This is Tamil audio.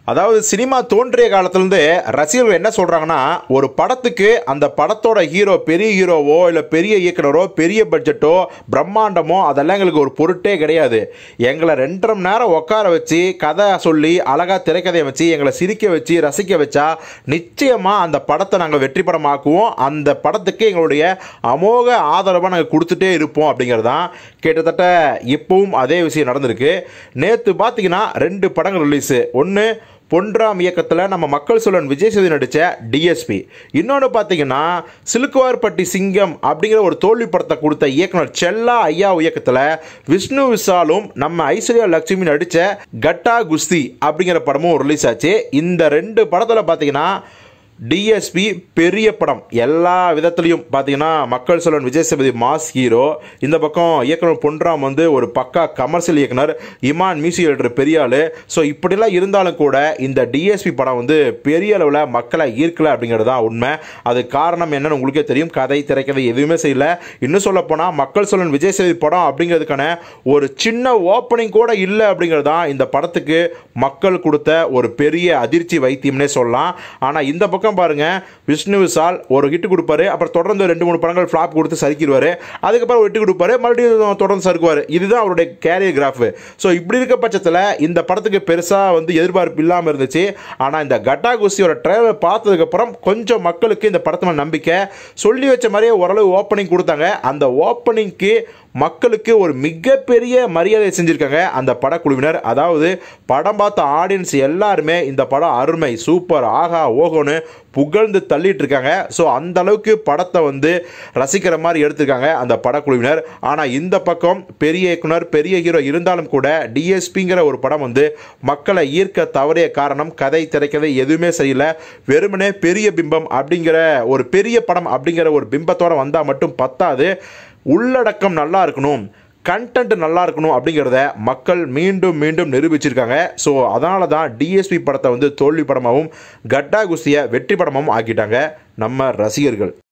அதாவது சினிமா தோன்றிய காலத்துலேருந்து ரசிகர்கள் என்ன சொல்கிறாங்கன்னா ஒரு படத்துக்கு அந்த படத்தோட ஹீரோ பெரிய ஹீரோவோ இல்லை பெரிய இயக்குனரோ பெரிய பட்ஜெட்டோ பிரம்மாண்டமோ அதெல்லாம் எங்களுக்கு ஒரு பொருட்டே கிடையாது எங்களை ரெண்டரை மணி நேரம் உட்கார வச்சு கதை சொல்லி அழகாக திரைக்கதையை வச்சு எங்களை சிரிக்க வச்சு ரசிக்க வச்சா நிச்சயமாக அந்த படத்தை நாங்கள் வெற்றி படமாக்குவோம் அந்த படத்துக்கு எங்களுடைய அமோக ஆதரவை நாங்கள் கொடுத்துட்டே இருப்போம் அப்படிங்கிறது தான் கிட்டத்தட்ட இப்பவும் அதே விஷயம் நடந்திருக்கு நேற்று பார்த்தீங்கன்னா ரெண்டு படங்கள் ரிலீஸு ஒன்று பொன்ராம் இயக்கத்தில் நம்ம மக்கள் சொல்லன் விஜய் சேது நடித்த டிஎஸ்பி இன்னொன்று பார்த்தீங்கன்னா சிலுக்குவார்பட்டி சிங்கம் அப்படிங்கிற ஒரு தோல்வி படத்தை கொடுத்த இயக்குனர் செல்லா ஐயா இயக்கத்தில் விஷ்ணு விஷாலும் நம்ம ஐஸ்வர்யா லட்சுமி நடித்த கட்டா குஸ்தி அப்படிங்கிற படமும் ரிலீஸ் ஆச்சு இந்த ரெண்டு படத்தில் பார்த்தீங்கன்னா டிஎஸ்பி பெரிய படம் எல்லா விதத்துலையும் பார்த்தீங்கன்னா மக்கள் சொல்லன் விஜய் சேதுபதி மாஸ் ஹீரோ இந்த பக்கம் இயக்குனர் பொன்ராம் வந்து ஒரு பக்கா கமர்ஷியல் இயக்குனர் இமான் மியூசிக் டைரக்டர் பெரிய ஆள் ஸோ இப்படிலாம் இருந்தாலும் கூட இந்த டிஎஸ்பி படம் வந்து பெரிய அளவில் மக்களை ஈர்க்கல அப்படிங்கிறது தான் உண்மை அது காரணம் என்னன்னு உங்களுக்கே தெரியும் கதை திரைக்கதை எதுவுமே செய்யல இன்னும் சொல்ல போனால் மக்கள் சொல்லன் விஜய் சேதுபதி படம் அப்படிங்கிறதுக்கான ஒரு சின்ன ஓப்பனிங் கூட இல்லை அப்படிங்கிறது தான் இந்த படத்துக்கு மக்கள் கொடுத்த ஒரு பெரிய அதிர்ச்சி வைத்தியம்னே சொல்லலாம் ஆனால் இந்த பக்கம் பாருங்க விஷ்ணு விஷால் ஒரு ஹிட் கொடுப்பாரு அப்புறம் தொடர்ந்து ரெண்டு மூணு படங்கள் ஃப்ளாப் கொடுத்து சறுக்கிடுவாரு அதுக்கப்புறம் ஒரு ஹிட் கொடுப்பாரு மறுபடியும் தொடர்ந்து சறுக்குவார் இதுதான் அவருடைய கேரியர் கிராஃப் ஸோ இப்படி இருக்க பட்சத்தில் இந்த படத்துக்கு பெருசாக வந்து எதிர்பார்ப்பு இல்லாமல் இருந்துச்சு ஆனால் இந்த கட்டா குஸ்தியோட ட்ரைலர் பார்த்ததுக்கப்புறம் கொஞ்சம் மக்களுக்கு இந்த படத்து மேல நம்பிக்கை சொல்லி வச்ச மாதிரியே ஓரளவு ஓப்பனிங் கொடுத்தாங்க அந்த ஓப்பனிங்க்கு மக்களுக்கு ஒரு மிகப்பெரிய மரியாதை செஞ்சுருக்காங்க அந்த படக்குழுவினர் அதாவது படம் பார்த்த ஆடியன்ஸ் எல்லாருமே இந்த படம் அருமை சூப்பர் ஆகா ஓகோன்னு புகழ்ந்து தள்ளிட்டு இருக்காங்க ஸோ அந்த அளவுக்கு படத்தை வந்து ரசிக்கிற மாதிரி எடுத்திருக்காங்க அந்த படக்குழுவினர் ஆனால் இந்த பக்கம் பெரிய இயக்குனர் பெரிய ஹீரோ இருந்தாலும் கூட டிஎஸ்பிங்கிற ஒரு படம் வந்து மக்களை ஈர்க்க தவறிய காரணம் கதை திரைக்கதை எதுவுமே செய்யல வெறுமனே பெரிய பிம்பம் அப்படிங்கிற ஒரு பெரிய படம் அப்படிங்கிற ஒரு பிம்பத்தோட வந்தால் மட்டும் பத்தாது உள்ளடக்கம் நல்லா இருக்கணும் கண்டென்ட் நல்லா இருக்கணும் அப்படிங்கிறத மக்கள் மீண்டும் மீண்டும் நிரூபிச்சிருக்காங்க ஸோ அதனால தான் டிஎஸ்பி படத்தை வந்து தோல்வி படமாகவும் கட்டா குஸ்தியை வெற்றி படமாகவும் ஆக்கிட்டாங்க நம்ம ரசிகர்கள்